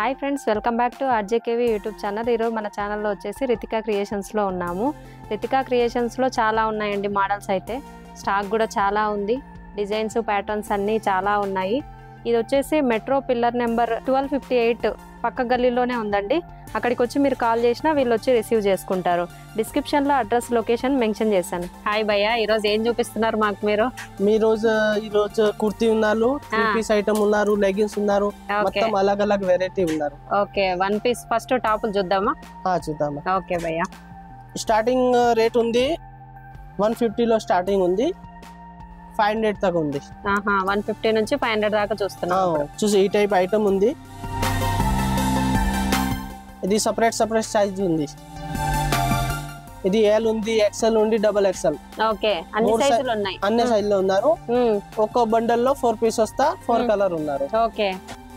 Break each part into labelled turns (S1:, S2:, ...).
S1: Hi friends welcome back to RJKV YouTube channel ఈరోజు మన ఛానల్లో వచ్చేసి రితికా క్రియేషన్స్లో ఉన్నాము రితికా క్రియేషన్స్లో చాలా ఉన్నాయండి మోడల్స్ అయితే స్టాక్ కూడా చాలా ఉంది డిజైన్స్ ప్యాటర్న్స్ అన్నీ చాలా ఉన్నాయి ఇది వచ్చేసి metro pillar number twelve fifty eight పక్క గల్లీలోనే ఉందండి అక్కడికి వచ్చి మీరు కాల్ చేసినా వీళ్ళు వచ్చి రిసీవ్ చేసుకుంటారు డిస్క్రిప్షన్లో అడ్రస్ లొకేషన్ మెన్షన్ చేశాను హాయ్ భయ్య ఈరోజు ఏం చూపిస్తున్నారు మాకు మీరు
S2: మీ రోజు ఈ రోజు కుర్తీ ఉన్నారు త్రీ
S1: ఆ.
S2: పీస్ ఐటమ్ ఉన్నారు లెగిన్స్ ఉన్నారు
S1: ఓకే
S2: మొత్తం అలగ్ అలగ్ వెరైటీ ఉన్నారు
S1: ఓకే వన్ పీస్ ఫస్ట్ టాపులు చూద్దామా
S2: ఆ, చూద్దామా
S1: ఓకే భయ్య
S2: స్టార్టింగ్ రేట్ ఉంది వన్ ఫిఫ్టీలో స్టార్టింగ్ ఉంది ఫైవ్ హండ్రెడ్ దాకా ఉంది
S1: ఆహా వన్ ఫిఫ్టీ నుంచి ఫైవ్ హండ్రెడ్ దాకా
S2: ఆ,
S1: చూస్తున్నాం
S2: చూసి ఈ టైప్ ఐటమ్ ఉంది ఇది సపరేట్ సపరేట్ సైజ్ ఉంది ఇది ఎల్ ఉంది ఎక్సెల్ ఉంది డబల్ ఎక్సెల్
S1: ఓకే అన్ని
S2: మూడు సై-
S1: సైజులు ఉన్నాయి
S2: అన్ని సైజ్ లో ఉన్నారు
S1: మ్మ్.
S2: ఒక్కో బండల్ లో ఫోర్ పీస్ వస్తా ఫోర్
S1: Hmm.
S2: కలర్ ఉన్నారు
S1: ఓకే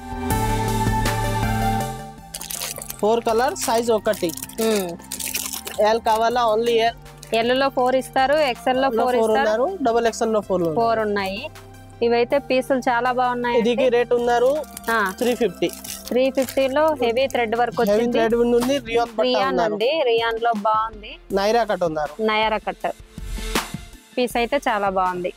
S2: ఫోర్ కలర్ సైజ్ ఒకటి ఎల్ కావాలా ఓన్లీ ఎల్
S1: ఎల్లులో ఫోర్ ఇస్తారు ఎక్సెల్ లో ఫోర్
S2: ఫోర్
S1: ఇస్తారు
S2: ఉన్నారు డబల్ ఎక్సెల్ లో ఫోర్
S1: ఫోర్ ఉన్నాయి ఇవైతే పీసులు చాలా బాగున్నాయి
S2: ఇదికి రేట్ ఉన్నారు త్రీ ఫిఫ్టీ
S1: త్రీ ఫిఫ్టీలో హెవీ థ్రెడ్ వర్క్
S2: హెవీ
S1: వచ్చింది
S2: థ్రెడ్ ఉంది రియాన్ బట్ట
S1: రియాన్
S2: ఉన్నారు
S1: ఉంది రియాన్ లో బాగుంది
S2: నైరా కట్ ఉన్నారు
S1: నయారా కట్ పీస్ అయితే చాలా బాగుంది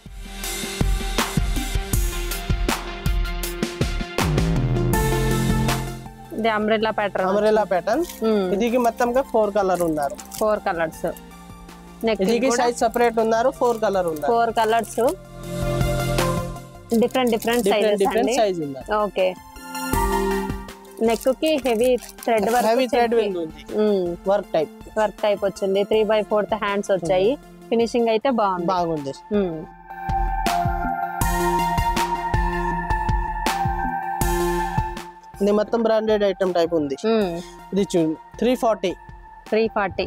S1: ఇది అంబ్రెల్లా ప్యాటర్న్
S2: అమరేలా ప్యాటర్న్ ఇదికి మొత్తం ఫోర్ కలర్ ఉన్నారు
S1: ఫోర్ కలర్స్ నెక్
S2: ఇదికి సైజ్ సెపరేట్ ఉన్నారు ఫోర్ కలర్ ఉన్నారు
S1: four colours different different
S2: different
S1: sizes
S2: different
S1: అండి
S2: సైజ్ ఉన్నారు
S1: ఓకే నెక్ కి heavy thread
S2: heavy thread
S1: work
S2: వింగ్ ఉంది వర్క్ టైప్
S1: వర్క్ టైప్ వచ్చింది త్రీ బై ఫోర్త్ హ్యాండ్స్ వచ్చాయి ఫినిషింగ్ అయితే బాగుంది
S2: బాగుంది
S1: ఉమ్.
S2: ఇది మొత్తం బ్రాండెడ్ ఐటమ్ టైప్ ఉంది
S1: ఉమ్.
S2: ఇది చూడండి త్రీ ఫార్టీ
S1: త్రీ ఫార్టీ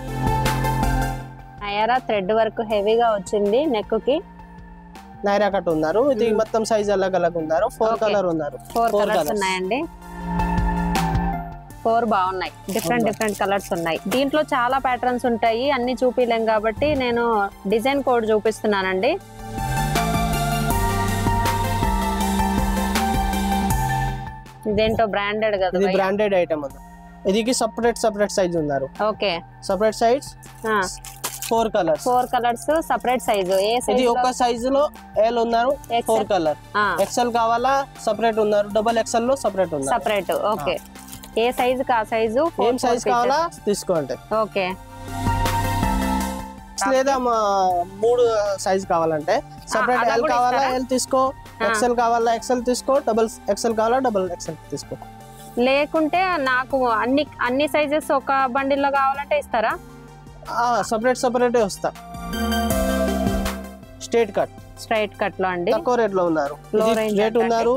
S1: నయారా థ్రెడ్ వర్క్ హెవీగా వచ్చింది నెక్ కి
S2: నైరా కట్ ఉన్నారు ఇది
S1: Hmm.
S2: మొత్తం సైజ్ అలగ్ అలగ్ ఉన్నారు ఫోర్
S1: Okay.
S2: కలర్ ఉన్నారు
S1: ఫోర్
S2: Four
S1: కలర్స్
S2: colours.
S1: ఉన్నాయండి ఫోర్ బాగున్నాయి డిఫరెంట్
S2: Four
S1: డిఫరెంట్ కలర్స్ ఉన్నాయి దీంట్లో చాలా ప్యాటర్న్స్ ఉంటాయి అన్ని చూపిలేం కాబట్టి నేను డిజైన్ కోడ్ చూపిస్తున్నానండి ఇదేంటో బ్రాండెడ్ కదా
S2: ఇది బ్రాండెడ్ ఐటమ్ ఉంది ఇదికి సపరేట్ సపరేట్ సైజ్ ఉన్నారు
S1: okay
S2: separate size four colours
S1: four colours separate size ఏ
S2: ఇది
S1: సైజ్
S2: ఒక సైజ్ లో ఎల్ ఉన్నారు ఫోర్ కలర్ ఎక్సెల్ కావాలా సపరేట్ ఉన్నారు డబల్ ఎక్సెల్ లో సపరేట్ ఉన్నారు
S1: సపరేట్ ఓకే ఏ సైజు కా సైజు
S2: ఏం సైజ్ కావాలా తీసుకోండి
S1: ఓకే
S2: లేదా మా మూడు సైజ్ కావాలంటే సపరేట్
S1: అలా
S2: ఎల్
S1: కూడా
S2: కావాలా
S1: ఇస్తారా?
S2: ఎల్ తీసుకో ఎక్సెల్ కావాలా ఎక్సెల్ తీసుకో డబల్ ఎక్సెల్ కావాలా డబల్ ఎక్సెల్ తీసుకో
S1: లేకుంటే నాకు అన్ని అన్ని సైజెస్ ఒక బండిల్లో కావాలంటే ఇస్తారా
S2: సపరేట్ సపరేట్ వస్తా స్ట్రేట్ కట్
S1: స్ట్రైట్ కట్ లో అండి
S2: తక్కువ రేట్ లో ఉన్నారు
S1: Low
S2: ఇది
S1: range
S2: రేట్
S1: అంటే?
S2: ఉన్నారు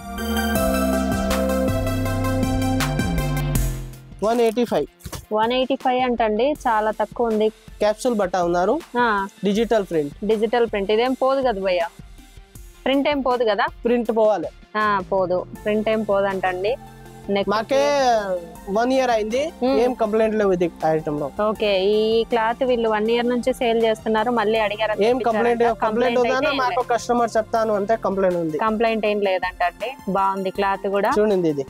S2: one eighty five
S1: one eighty five అంటండి చాలా తక్కువ ఉంది
S2: క్యాప్సూల్ బట్ట ఉన్నారు డిజిటల్ ప్రింట్
S1: డిజిటల్ ప్రింట్ ఇదేం పోదు కదా భయ్య ప్రింట్ ఏం పోదు కదా
S2: ప్రింట్ పోవాలి
S1: ఆ, పోదు ప్రింట్ ఏం పోదు అంటండి నెక్
S2: మాకే వన్ ఇయర్ అయింది
S1: Hmm.
S2: ఏం కంప్లైంట్ లేవు ఇది ఐటమ్ లో
S1: ఓకే ఈ క్లాత్ వీళ్ళు వన్ ఇయర్ నుంచి సేల్ చేస్తున్నారు మళ్ళీ అడిగారు
S2: ఏం కంప్లైంట్ కంప్లైంట్ ఉందా మాకు కస్టమర్ చెప్తాను అంటే కంప్లైంట్ ఉంది
S1: కంప్లైంట్ ఏం లేదంటండి బాగుంది క్లాత్ కూడా
S2: చూడండి ఇది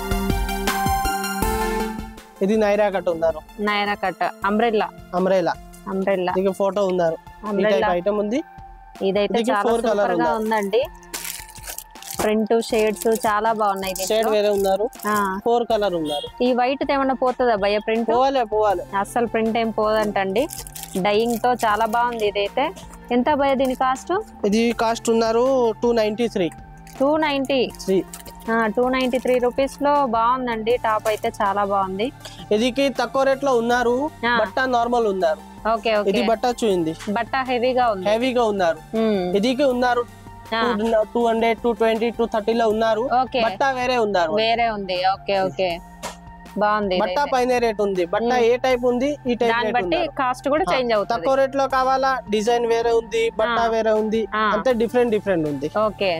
S2: ఇది నైరా కట్ ఉన్నారు
S1: Naira cut umbrella
S2: umbrella
S1: umbrella
S2: ఇది ఫోటో ఉన్నారు ఈ
S1: అంబ్రెల్లా
S2: టైప్ ఐటమ్ ఉంది
S1: ఇదైతే
S2: దీనికి
S1: చాలా
S2: four colour
S1: సూపర్ గా
S2: ఉందా?
S1: ఉందండి ప్రింట్ షేడ్స్ చాలా బాగున్నాయి దీంట్లో.
S2: షేడ్ వేరే ఉన్నారు
S1: ఆ,
S2: ఫోర్ కలర్ ఉన్నారు
S1: ఈ వైట్ ఏమన్నా పోతుందా భయ ప్రింట్
S2: పోవాలి పోవాలి
S1: అస్సలు ప్రింట్ ఏం పోదంటండి డైయింగ్ తో చాలా బాగుంది ఇదైతే ఎంత భయ దీని కాస్ట్
S2: ఇది కాస్ట్ ఉన్నారు two ninety three
S1: two ninety
S2: three
S1: two ninety three rupees లో బాగుందండి టాప్ అయితే చాలా బాగుంది
S2: ఇదికి తక్కువ రేట్ లో ఉన్నారు
S1: ఆ.
S2: బట్ట నార్మల్ ఉన్నారు
S1: ఓకే
S2: ఇది
S1: ఓకే
S2: బట్ట చూయింది
S1: బట్ట హెవీగా ఉంది
S2: హెవీగా ఉన్నారు
S1: ఉమ్,
S2: ఇదికి ఉన్నారు
S1: ఆ,
S2: two hundred two twenty two thirty లో ఉన్నారు
S1: ఓకే
S2: బట్ట వేరే ఉన్నారు
S1: వేరే ఉంది ఓకే ఓకే బాగుంది
S2: బట్ట
S1: ఇదైతే.
S2: పైన రేట్ ఉంది బట్ట
S1: మ్మ్.
S2: ఏ టైప్ ఉంది ఈ టైప్
S1: దాన్ని
S2: రేట్
S1: బట్టి
S2: ఉన్నారు.
S1: కాస్ట్ కూడా
S2: ఆ,
S1: చేంజ్ అవుతుంది
S2: తక్కువ రేట్ లో కావాలా డిజైన్ వేరే ఉంది బట్ట
S1: ఆ.
S2: వేరే ఉంది
S1: ఆ.
S2: అంతే డిఫరెంట్ డిఫరెంట్ ఉంది
S1: ఓకే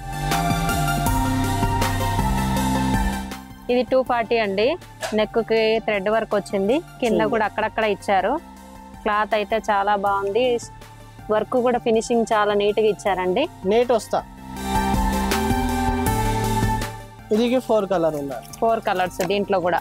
S1: ఇది టూ ఫార్టీ అండి నెక్ కి థ్రెడ్ వర్క్ వచ్చింది కింద
S2: చూడండి.
S1: కూడా అక్కడక్కడ ఇచ్చారు క్లాత్ అయితే చాలా బాగుంది వర్క్ కూడా ఫినిషింగ్ చాలా నీట్ గా ఇచ్చారండి
S2: నేట్ వస్తా ఇది ఫోర్ కలర్ ఉన్నారు
S1: ఫోర్ కలర్స్ దీంట్లో కూడా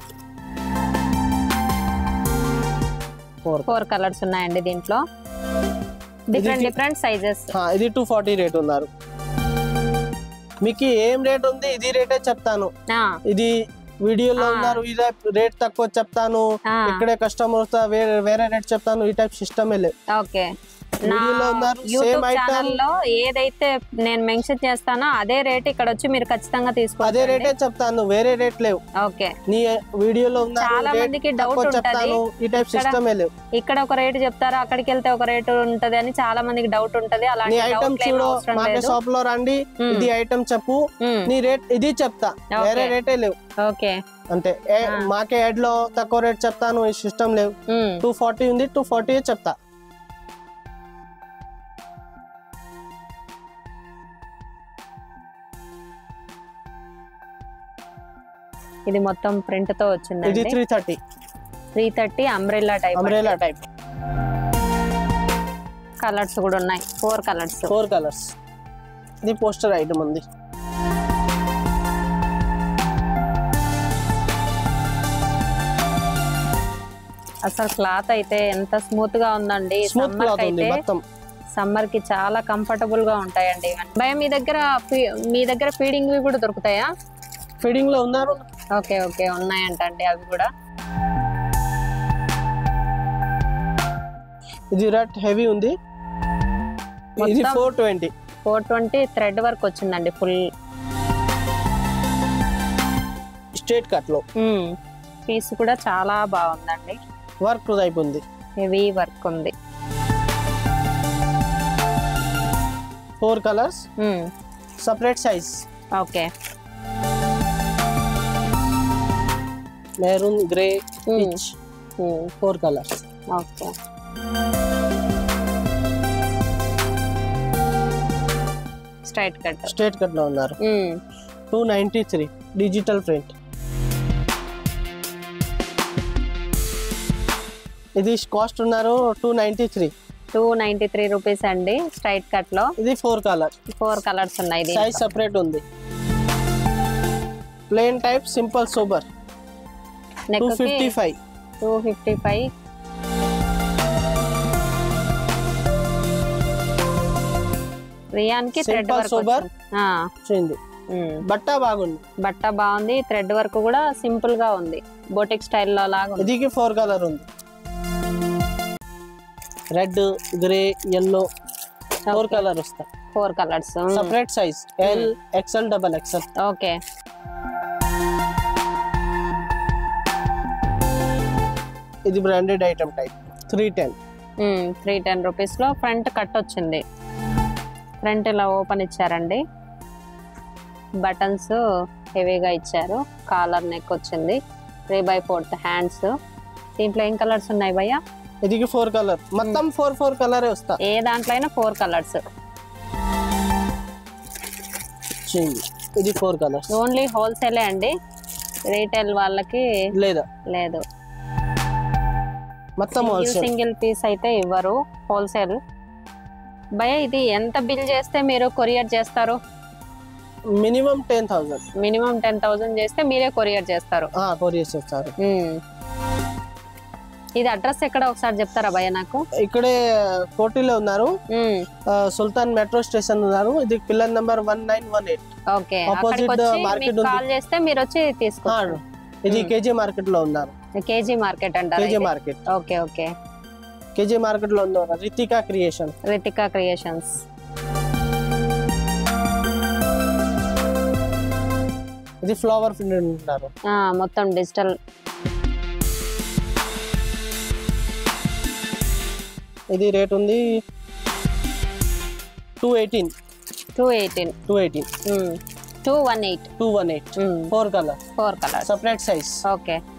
S2: ఫోర్
S1: ఫోర్ కలర్స్ ఉన్నాయండి దీంట్లో డిఫరెంట్
S2: ఇది-
S1: డిఫరెంట్ సైజెస్
S2: ఇది టూ ఫార్టీ రేట్ ఉన్నారు మీకు ఏం రేట్ ఉంది ఇది రేటే చెప్తాను ఇది వీడియోలో
S1: ఆ.
S2: ఉన్నారు ఇది రేట్ తక్కువ చెప్తాను ఇక్కడే కస్టమర్ వస్తా వేరే వేరే రేట్ చెప్తాను ఈ టైప్ సిస్టమే లేదు
S1: ఓకే నా
S2: వీడియోలో ఉన్నారు
S1: యూట్యూబ్
S2: సేమ్ ఐటమ్
S1: ఛానల్లో ఏదైతే నేను మెన్షన్ చేస్తానో అదే రేట్ ఇక్కడ వచ్చి మీరు ఖచ్చితంగా
S2: అదే
S1: తీసుకోవాలి
S2: రేటే చెప్తాను వేరే రేట్ లేవు
S1: ఓకే
S2: నీ వీడియోలో ఉన్నారు
S1: చాలా
S2: రేట్
S1: మందికి డౌట్
S2: తక్కువ
S1: ఉంటది
S2: చెప్తాను ఈ టైప్
S1: ఇక్కడ-
S2: సిస్టమే లేవు
S1: ఇక్కడ ఒక రేటు చెప్తారు అక్కడికి వెళ్తే ఒక రేటు ఉంటది అని చాలా మందికి డౌట్ ఉంటది
S2: నీ
S1: అలాంటి
S2: ఐటమ్
S1: డౌట్
S2: చూడు
S1: అవసరం
S2: మాకే
S1: లేదు
S2: షాప్ లో రండి
S1: మ్మ్.
S2: ఇది ఐటమ్ చెప్పు
S1: మ్మ్.
S2: నీ రేట్ ఇది చెప్తా వేరే
S1: ఓకే.
S2: రేటే లేవు
S1: ఓకే
S2: అంతే ఏ-
S1: ఆ.
S2: మాకే యాడ్ లో తక్కువ రేట్ చెప్తాను ఈ సిస్టమ్ లేవు
S1: మ్మ్.
S2: టూ ఫార్టీ ఉంది టూ ఫార్టీ చెప్తా
S1: ఇది మొత్తం ప్రింట్ తో
S2: ఇది
S1: వచ్చిందండి
S2: three thirty
S1: three thirty umbrella type
S2: umbrella type
S1: colours కూడా ఉన్నాయి ఫోర్ కలర్స్
S2: ఫోర్ కలర్స్ ఇది పోస్టర్ ఐటమ్ ఉంది
S1: అసలు క్లాత్ అయితే ఎంత స్మూత్ గా ఉందండి
S2: స్మూత్
S1: సమ్మర్
S2: క్లాత్ ఉంది
S1: అయితే
S2: మొత్తం
S1: సమ్మర్ కి చాలా కంఫర్టబుల్ గా ఉంటాయండి ఇవన్నీ భయ మీ దగ్గర ఫీ- మీ దగ్గర ఫీడింగ్ కూడా దొరుకుతాయా
S2: ఫీడింగ్ లో ఉన్నారు
S1: ఓకే ఓకే ఉన్నాయంటండి అవి కూడా
S2: ఇది రెడ్ హెవీ ఉంది ఇది
S1: మొత్తం-
S2: four twenty
S1: four twenty thread work వచ్చిందండి ఫుల్
S2: స్ట్రేట్ కట్ లో
S1: పీస్ కూడా చాలా బాగుందండి
S2: వర్క్ టైప్ ఉంది
S1: హెవీ వర్క్ ఉంది
S2: four colours separate size
S1: okay
S2: maroon grey peach four colours
S1: okay straight cut
S2: straight cut లో ఉన్నారు two ninety three digital print ఇది కాస్ట్ ఉన్నారు two ninety three
S1: two ninety three rupees అండి straight cut లో
S2: ఇది four colour
S1: four colours ఉన్నాయి
S2: size separate ఉంది plane type simple super
S1: neck
S2: two fifty five
S1: two fifty five rayon కి thread
S2: Simple
S1: work
S2: sober. వచ్చింది
S1: ఉమ్.
S2: బట్ట బాగుంది
S1: బట్ట బాగుంది థ్రెడ్ వర్క్ కూడా సింపుల్ గా ఉంది బోటిక్ స్టైల్లో లాగా ఉంది
S2: ఇదికి ఫోర్ కలర్ ఉంది red grey yellow four colour వస్తాయి
S1: four colours
S2: separate size L XL double XL
S1: okay
S2: ఇది branded item type three ten
S1: three ten rupees లో ఫ్రంట్ కట్ వచ్చింది ఫ్రంట్ ఇలా ఓపెన్ ఇచ్చారండి బటన్స్ హెవీగా ఇచ్చారు కాలర్ నెక్ వచ్చింది త్రీ బై ఫోర్త్ హ్యాండ్స్ దీంట్లో ఏం కలర్స్ ఉన్నాయి భయ్య
S2: ఇదికి ఫోర్ కలర్ మొత్తం ఫోర్ ఫోర్ కలరే వస్తా
S1: ఏ దాంట్లో అయినా ఫోర్ కలర్స్
S2: వచ్చింది ఇది ఫోర్ కలర్స్
S1: ఓన్లీ హోల్సేలే అండి రీటైల్ వాళ్ళకి
S2: లేదా
S1: లేదు
S2: మొత్తం హోల్సేల్
S1: సింగిల్ పీస్ అయితే ఇవ్వరు హోల్సేల్ భయ ఇది ఎంత బిల్ చేస్తే మీరు కొరియర్ చేస్తారు
S2: minimum ten thousand
S1: minimum ten thousand చేస్తే మీరే కొరియర్ చేస్తారు
S2: కొరియర్ చేస్తారు
S1: మ్మ్. ఇది అడ్రస్ ఎక్కడ ఒకసారి చెప్తారా భయ నాకు
S2: ఇక్కడే కోటిలో ఉన్నారు
S1: మ్మ్.
S2: ఆ, సుల్తాన్ మెట్రో స్టేషన్ ఉన్నారు ఇది pillar number one nine one eight
S1: okay
S2: Opposite
S1: అక్కడికి వచ్చి
S2: market
S1: మీకు
S2: ఉంది.
S1: కాల్ చేస్తే మీరు వచ్చి తీసుకోండి
S2: ఇది
S1: మ్మ్.
S2: కేజీ మార్కెట్ లో ఉన్నారు
S1: కేజీ మార్కెట్ అంటారు
S2: KG market
S1: okay okay
S2: KG market లో ఉన్నారు రితికా క్రియేషన్
S1: రితికా క్రియేషన్స్
S2: ఇది ఫ్లవర్ ప్రింట్ ఉన్నారు
S1: మొత్తం డిజిటల్
S2: ఇది రేట్ ఉంది two eighteen
S1: two eighteen
S2: two eighteen
S1: two one eight
S2: two one eight four colour
S1: four colours
S2: separate size
S1: okay